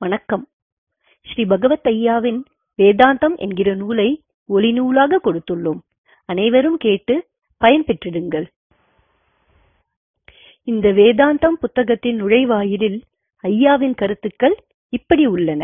வணக்கம் ஸ்ரீ பகவத் ஐயாவின் வேதாந்தம் என்கிற நூலை ஒலிநூலாக கொடுத்துள்ளோம் அனைவரும் கேட்டு பயன்பெற்றிடுங்கள் இந்த வேதாந்தம் புத்தகத்தின் நுழைவாயிலில் ஐயாவின் கருத்துக்கள் இப்படி உள்ளன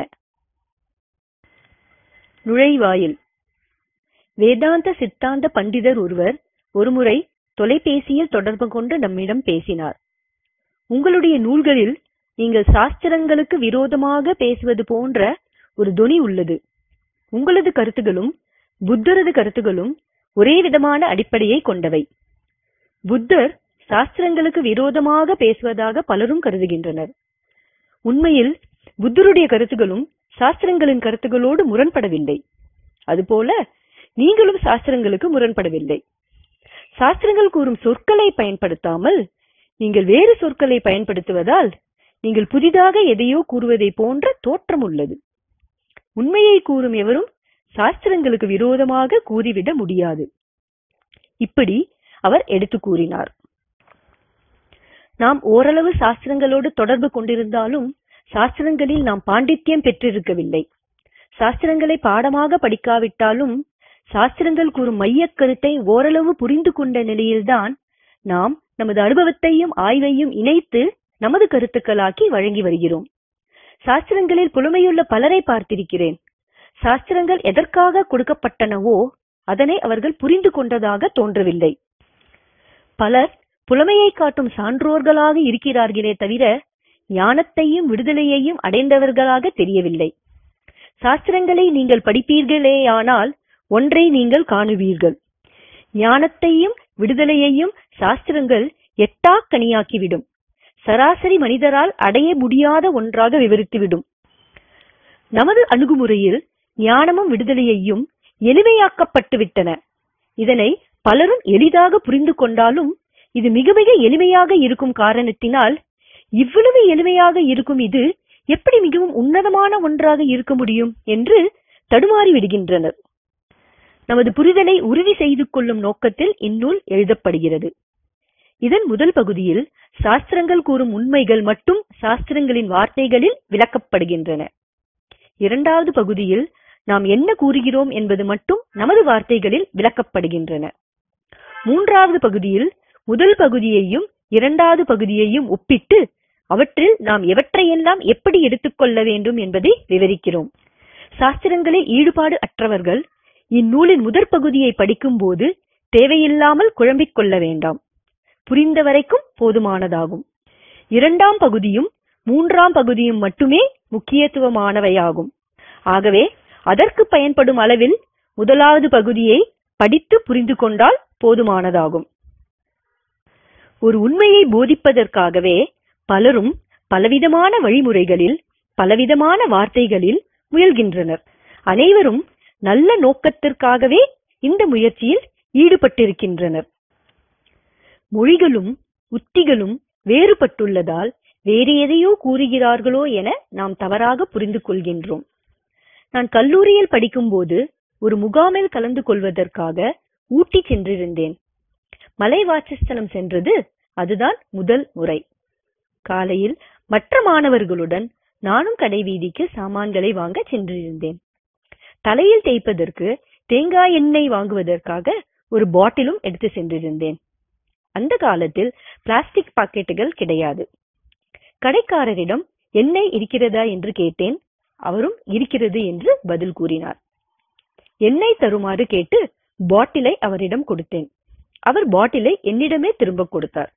நுழைவாயில் வேதாந்த சித்தாந்த பண்டிதர் ஒருவர் ஒருமுறை தொலைபேசியில் தொடர்பு கொண்டு நம்மிடம் பேசினார் உங்களுடைய நூல்களில் நீங்கள் சாஸ்திரங்களுக்கு விரோதமாக பேசுவது போன்ற ஒரு தொனி உள்ளது உங்களது கருத்துகளும் புத்தரது கருத்துகளும் ஒரே விதமான அடிப்படையை கொண்டவை புத்தர் சாஸ்திரங்களுக்கு விரோதமாக பேசுவதாக பலரும் கருதுகின்றனர் உண்மையில் புத்தருடைய கருத்துகளும் சாஸ்திரங்களின் கருத்துகளோடு முரண்படவில்லை அதுபோல நீங்களும் சாஸ்திரங்களுக்கு முரண்படவில்லை சாஸ்திரங்கள் கூறும் சொற்களை பயன்படுத்தாமல் நீங்கள் வேறு சொற்களை பயன்படுத்துவதால் நீங்கள் புதிதாக எதையோ கூறுவதை போன்ற தோற்றம் உள்ளது உண்மையை கூறும் எவரும் சாஸ்திரங்களுக்கு விரோதமாக கூறிவிட முடியாது இப்படி அவர் எடுத்து கூறினார் நாம் ஓரளவு சாஸ்திரங்களோடு தொடர்பு கொண்டிருந்தாலும் சாஸ்திரங்களில் நாம் பாண்டித்யம் பெற்றிருக்கவில்லை சாஸ்திரங்களை பாடமாக படிக்காவிட்டாலும் சாஸ்திரங்கள் கூறும் மையக் கருத்தை ஓரளவு புரிந்து கொண்ட நிலையில்தான் நாம் நமது அனுபவத்தையும் ஆய்வையும் இணைத்து நமது கருத்துக்களாக்கி வழங்கி வருகிறோம் சாஸ்திரங்களில் புலமையுள்ள பலரை பார்த்திருக்கிறேன் சாஸ்திரங்கள் எதற்காக கொடுக்கப்பட்டனவோ அதனை அவர்கள் புரிந்து கொண்டதாக தோன்றவில்லை பலர் புலமையை காட்டும் சான்றோர்களாக இருக்கிறார்களே தவிர ஞானத்தையும் விடுதலையையும் அடைந்தவர்களாக தெரியவில்லை சாஸ்திரங்களை நீங்கள் படிப்பீர்களேயானால் ஒன்றை நீங்கள் காணுவீர்கள் ஞானத்தையும் விடுதலையையும் சாஸ்திரங்கள் எட்டா கனியாக்கிவிடும் சராசரி மனிதரால் அடைய முடியாத ஒன்றாக விவரித்துவிடும் நமது அணுகுமுறையில் ஞானமும் விடுதலையையும் எளிமையாக்கப்பட்டு விட்டன இதனை பலரும் எளிதாக புரிந்து கொண்டாலும் இது மிக மிக எளிமையாக இருக்கும் காரணத்தினால் இவ்வளவு எளிமையாக இருக்கும் இது எப்படி மிகவும் உன்னதமான ஒன்றாக இருக்க முடியும் என்று தடுமாறி விடுகின்றனர் நமது புரிதலை உறுதி செய்து கொள்ளும் நோக்கத்தில் இந்நூல் எழுதப்படுகிறது இதன் முதல் பகுதியில் சாஸ்திரங்கள் கூறும் உண்மைகள் மட்டும் சாஸ்திரங்களின் வார்த்தைகளில் விளக்கப்படுகின்றன இரண்டாவது பகுதியில் நாம் என்ன கூறுகிறோம் என்பது மட்டும் நமது வார்த்தைகளில் விளக்கப்படுகின்றன மூன்றாவது பகுதியில் முதல் பகுதியையும் இரண்டாவது பகுதியையும் ஒப்பிட்டு அவற்றில் நாம் எவற்றையெல்லாம் எப்படி எடுத்துக்கொள்ள வேண்டும் என்பதை விவரிக்கிறோம் சாஸ்திரங்களில் ஈடுபாடு அற்றவர்கள் இந்நூலின் முதற் பகுதியை படிக்கும்போது தேவையில்லாமல் குழம்பிக் கொள்ள வேண்டாம் புரிந்த வரைக்கும் போதுமானதாகும் இரண்டாம் பகுதியும் மூன்றாம் பகுதியும் மட்டுமே முக்கியத்துவமானவையாகும் ஆகவே அதற்கு பயன்படும் அளவில் முதலாவது பகுதியை படித்து புரிந்து கொண்டால் போதுமானதாகும் ஒரு உண்மையை போதிப்பதற்காகவே பலரும் பலவிதமான வழிமுறைகளில் பலவிதமான வார்த்தைகளில் முயல்கின்றனர் அனைவரும் நல்ல நோக்கத்திற்காகவே இந்த முயற்சியில் ஈடுபட்டிருக்கின்றனர் மொழிகளும் உத்திகளும் வேறுபட்டுள்ளதால் வேறு எதையோ கூறுகிறார்களோ என நாம் தவறாக புரிந்து கொள்கின்றோம் நான் கல்லூரியில் படிக்கும்போது ஒரு முகாமில் கலந்து கொள்வதற்காக ஊட்டி சென்றிருந்தேன் மலை வாசஸ்தலம் சென்றது அதுதான் முதல் முறை காலையில் மற்ற மாணவர்களுடன் நானும் கடைவீதிக்கு சாமான்களை வாங்க சென்றிருந்தேன் தலையில் தேய்ப்பதற்கு தேங்காய் எண்ணெய் வாங்குவதற்காக ஒரு பாட்டிலும் எடுத்து சென்றிருந்தேன் அந்த காலத்தில் பிளாஸ்டிக் பாக்கெட்டுகள் கிடையாது கடைக்காரரிடம் எண்ணெய் இருக்கிறதா என்று கேட்டேன் அவரும் இருக்கிறது என்று பதில் கூறினார் எண்ணெய் தருமாறு கேட்டு பாட்டிலை அவரிடம் கொடுத்தேன் அவர் பாட்டிலை என்னிடமே திரும்ப கொடுத்தார்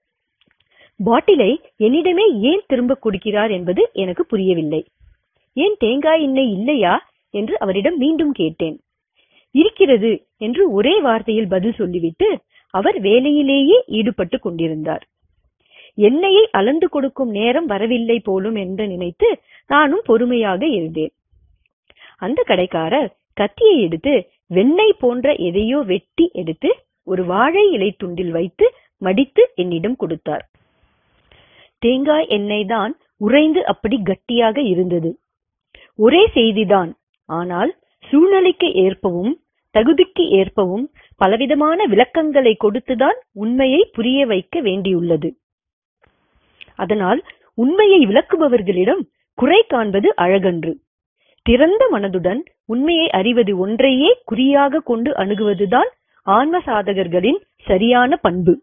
பாட்டிலை என்னிடமே ஏன் திரும்ப கொடுக்கிறார் என்பது எனக்கு புரியவில்லை ஏன் தேங்காய் எண்ணெய் இல்லையா என்று அவரிடம் மீண்டும் கேட்டேன் இருக்கிறது என்று ஒரே வார்த்தையில் பதில் சொல்லிவிட்டு அவர் வேலையிலேயே ஈடுபட்டு கொண்டிருந்தார் எண்ணெயை அளந்து கொடுக்கும் நேரம் வரவில்லை போலும் என்று நினைத்து நானும் பொறுமையாக இருந்தேன் அந்த கடைக்காரர் கத்தியை எடுத்து வெண்ணெய் போன்ற எதையோ வெட்டி எடுத்து ஒரு வாழை இலை துண்டில் வைத்து மடித்து என்னிடம் கொடுத்தார் தேங்காய் எண்ணெய் தான் உறைந்து அப்படி கட்டியாக இருந்தது ஒரே செய்திதான் ஆனால் சூழ்நிலைக்கு ஏற்பவும் தகுதிக்கு ஏற்பவும் பலவிதமான விளக்கங்களை கொடுத்துதான் உண்மையை புரிய வைக்க வேண்டியுள்ளது அதனால் உண்மையை விளக்குபவர்களிடம் குறை காண்பது அழகன்று திறந்த மனதுடன் உண்மையை அறிவது ஒன்றையே குறியாக கொண்டு அணுகுவதுதான் ஆன்ம சாதகர்களின் சரியான பண்பு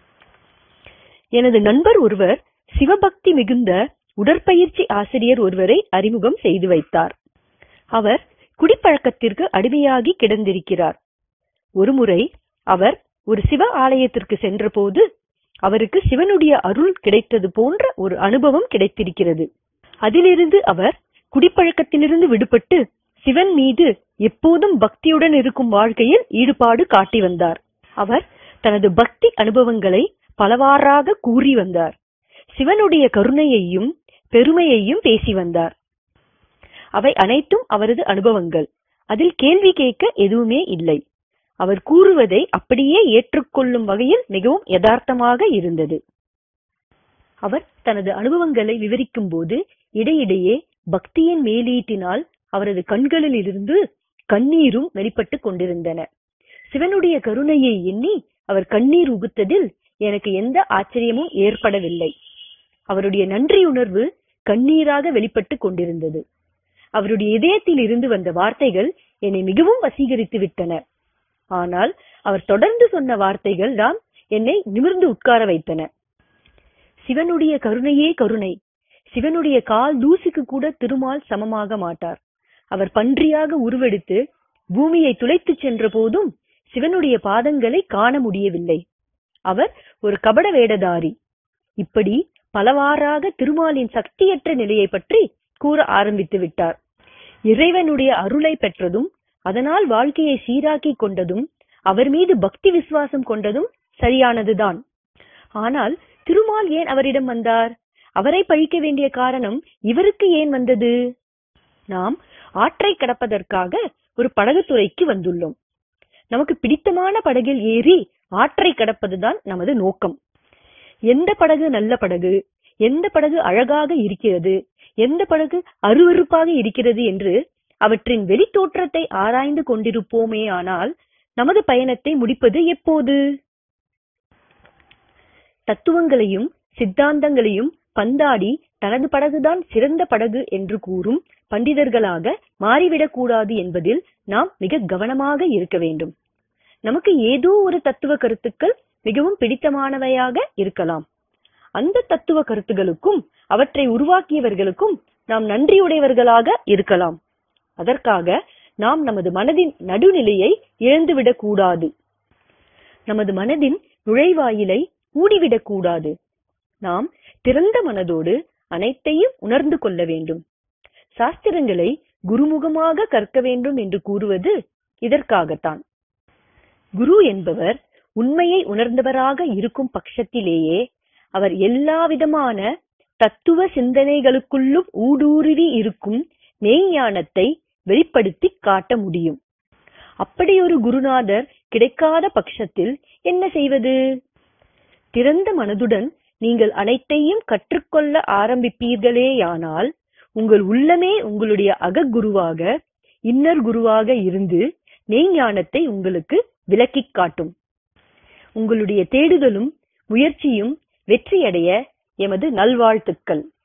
எனது நண்பர் ஒருவர் சிவபக்தி மிகுந்த உடற்பயிற்சி ஆசிரியர் ஒருவரை அறிமுகம் செய்து வைத்தார் அவர் குடிப்பழக்கத்திற்கு அடிமையாகி கிடந்திருக்கிறார் ஒருமுறை அவர் ஒரு சிவ ஆலயத்திற்கு சென்றபோது அவருக்கு சிவனுடைய அருள் கிடைத்தது போன்ற ஒரு அனுபவம் கிடைத்திருக்கிறது அதிலிருந்து அவர் குடிப்பழக்கத்திலிருந்து விடுபட்டு சிவன் மீது எப்போதும் பக்தியுடன் இருக்கும் வாழ்க்கையில் ஈடுபாடு காட்டி வந்தார் அவர் தனது பக்தி அனுபவங்களை பலவாறாக கூறி வந்தார் சிவனுடைய கருணையையும் பெருமையையும் பேசி வந்தார் அவை அனைத்தும் அவரது அனுபவங்கள் அதில் கேள்வி கேட்க எதுவுமே இல்லை அவர் கூறுவதை அப்படியே ஏற்றுக்கொள்ளும் வகையில் மிகவும் யதார்த்தமாக இருந்தது அவர் தனது அனுபவங்களை விவரிக்கும் போது இடையிடையே பக்தியின் மேலீட்டினால் அவரது கண்களில் இருந்து கண்ணீரும் வெளிப்பட்டுக் கொண்டிருந்தன சிவனுடைய கருணையை எண்ணி அவர் கண்ணீர் உகுத்ததில் எனக்கு எந்த ஆச்சரியமும் ஏற்படவில்லை அவருடைய நன்றியுணர்வு கண்ணீராக வெளிப்பட்டுக் கொண்டிருந்தது அவருடைய இதயத்தில் இருந்து வந்த வார்த்தைகள் என்னை மிகவும் வசீகரித்து விட்டன ஆனால் அவர் தொடர்ந்து சொன்ன வார்த்தைகள் தான் என்னை நிமிர்ந்து உட்கார வைத்தன சிவனுடைய கருணையே கருணை சிவனுடைய கால் தூசிக்கு கூட திருமால் சமமாக மாட்டார் அவர் பன்றியாக உருவெடுத்து பூமியை துளைத்துச் சென்ற போதும் சிவனுடைய பாதங்களை காண முடியவில்லை அவர் ஒரு கபட வேடதாரி இப்படி பலவாறாக திருமாலின் சக்தியற்ற நிலையை பற்றி கூற ஆரம்பித்து விட்டார் இறைவனுடைய அருளை பெற்றதும் அதனால் வாழ்க்கையை சீராக்கி கொண்டதும் அவர் மீது பக்தி விசுவாசம் கொண்டதும் சரியானதுதான் ஆனால் திருமால் ஏன் அவரிடம் வந்தார் அவரை பழிக்க வேண்டிய காரணம் இவருக்கு ஏன் வந்தது நாம் ஆற்றை கடப்பதற்காக ஒரு படகுத்துறைக்கு வந்துள்ளோம் நமக்கு பிடித்தமான படகில் ஏறி ஆற்றை கடப்பதுதான் நமது நோக்கம் எந்த படகு நல்ல படகு எந்த படகு அழகாக இருக்கிறது எந்த படகு அருவருப்பாக இருக்கிறது என்று அவற்றின் வெளித்தோற்றத்தை ஆராய்ந்து கொண்டிருப்போமே ஆனால் நமது பயணத்தை முடிப்பது எப்போது தத்துவங்களையும் சித்தாந்தங்களையும் பந்தாடி தனது படகுதான் சிறந்த படகு என்று கூறும் பண்டிதர்களாக மாறிவிடக் கூடாது என்பதில் நாம் மிக கவனமாக இருக்க வேண்டும் நமக்கு ஏதோ ஒரு தத்துவ கருத்துக்கள் மிகவும் பிடித்தமானவையாக இருக்கலாம் அந்த தத்துவ கருத்துகளுக்கும் அவற்றை உருவாக்கியவர்களுக்கும் நாம் நன்றியுடையவர்களாக இருக்கலாம் அதற்காக நாம் நமது மனதின் நடுநிலையை இழந்துவிடக் கூடாது நமது மனதின் நுழைவாயிலை மூடிவிடக் கூடாது நாம் திறந்த மனதோடு அனைத்தையும் உணர்ந்து கொள்ள வேண்டும் சாஸ்திரங்களை குருமுகமாக கற்க வேண்டும் என்று கூறுவது இதற்காகத்தான் குரு என்பவர் உண்மையை உணர்ந்தவராக இருக்கும் பட்சத்திலேயே அவர் எல்லா விதமான தத்துவ சிந்தனைகளுக்குள்ளும் ஊடுருவி இருக்கும் மெய்ஞானத்தை வெளிப்படுத்தி காட்ட முடியும் அப்படி ஒரு குருநாதர் கிடைக்காத பட்சத்தில் என்ன செய்வது திறந்த மனதுடன் நீங்கள் அனைத்தையும் கற்றுக்கொள்ள ஆரம்பிப்பீர்களேயானால் உங்கள் உள்ளமே உங்களுடைய அகக்குருவாக இன்னர் குருவாக இருந்து மெய்ஞானத்தை உங்களுக்கு விளக்கிக் காட்டும் உங்களுடைய தேடுதலும் முயற்சியும் வெற்றியடைய எமது நல்வாழ்த்துக்கள்